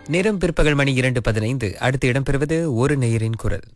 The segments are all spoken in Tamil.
நேரம் பிற்பகல் மணி இரண்டு பதினைந்து அடுத்து இடம்பெறுவது ஒரு நேயரின் குரல்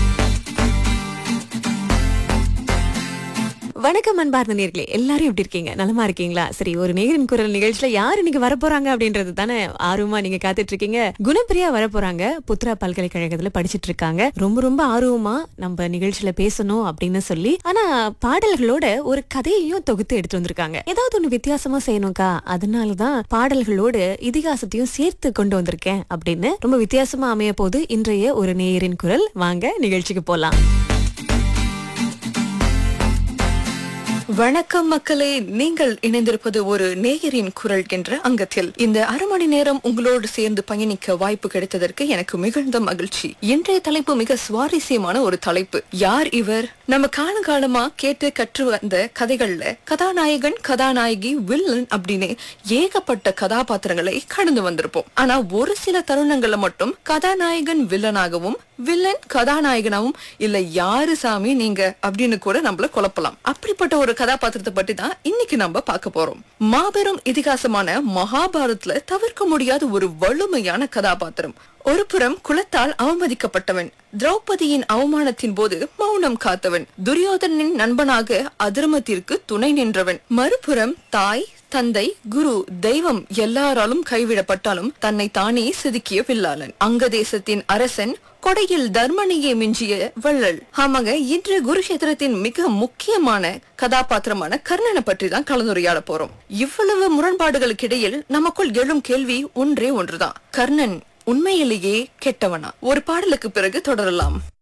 வணக்கம் அன்பார்ந்த நேர்களே எல்லாரும் எப்படி இருக்கீங்க நலமா இருக்கீங்களா சரி ஒரு நேரின் குரல் நிகழ்ச்சியில யாரு இன்னைக்கு வரப்போறாங்க அப்படின்றது தானே ஆர்வமா நீங்க காத்துட்டு இருக்கீங்க குணப்பிரியா வரப்போறாங்க புத்ரா பல்கலைக்கழகத்துல படிச்சிட்டு இருக்காங்க ரொம்ப ரொம்ப ஆர்வமா நம்ம நிகழ்ச்சியில பேசணும் அப்படின்னு சொல்லி ஆனா பாடல்களோட ஒரு கதையையும் தொகுத்து எடுத்து வந்திருக்காங்க ஏதாவது ஒண்ணு வித்தியாசமா செய்யணும்க்கா அதனாலதான் பாடல்களோட இதிகாசத்தையும் சேர்த்து கொண்டு வந்திருக்கேன் அப்படின்னு ரொம்ப வித்தியாசமா அமைய போது இன்றைய ஒரு நேயரின் குரல் வாங்க நிகழ்ச்சிக்கு போலாம் வணக்கம் மக்களே நீங்கள் இணைந்திருப்பது ஒரு நேயரின் குரல் என்ற அங்கத்தில் இந்த அரை மணி நேரம் உங்களோடு சேர்ந்து பயணிக்க வாய்ப்பு கிடைத்ததற்கு எனக்கு மிகுந்த மகிழ்ச்சி இன்றைய தலைப்பு மிக சுவாரஸ்யமான ஒரு தலைப்பு யார் இவர் நம்ம காலங்காலமா கேட்டு கற்று வந்த கதைகள்ல கதாநாயகன் கதாநாயகி வில்லன் அப்படின்னு ஏகப்பட்ட கதாபாத்திரங்களை கடந்து வந்திருப்போம் ஆனா ஒரு சில தருணங்கள்ல மட்டும் கதாநாயகன் வில்லனாகவும் வில்லன் கதாநாயகனாவும் இல்ல யாரு சாமி நீங்க அப்படின்னு கூட நம்மள குழப்பலாம் அப்படிப்பட்ட ஒரு கதாபாத்திரத்தை பற்றி தான் இன்னைக்கு நம்ம பார்க்க போறோம் மாபெரும் இதிகாசமான மகாபாரத்ல தவிர்க்க முடியாத ஒரு வலிமையான கதாபாத்திரம் ஒரு புறம் குலத்தால் அவமதிக்கப்பட்டவன் திரௌபதியின் அவமானத்தின் போது மௌனம் காத்தவன் துரியோதனின் நண்பனாக அதர்மத்திற்கு துணை நின்றவன் மறுபுறம் தாய் தந்தை குரு தெய்வம் எல்லாராலும் கைவிடப்பட்டாலும் தன்னை தானே செதுக்கிய வில்லாளன் அங்க தேசத்தின் அரசன் கொடையில் தர்மனியை மிஞ்சிய வள்ளல் ஆமாங்க இன்று குருஷேத்திரத்தின் மிக முக்கியமான கதாபாத்திரமான கர்ணனை பற்றி தான் கலந்துரையாட போறோம் இவ்வளவு முரண்பாடுகளுக்கு இடையில் நமக்குள் எழும் கேள்வி ஒன்றே ஒன்றுதான் கர்ணன் உண்மையிலேயே கெட்டவனா ஒரு பாடலுக்கு பிறகு தொடரலாம்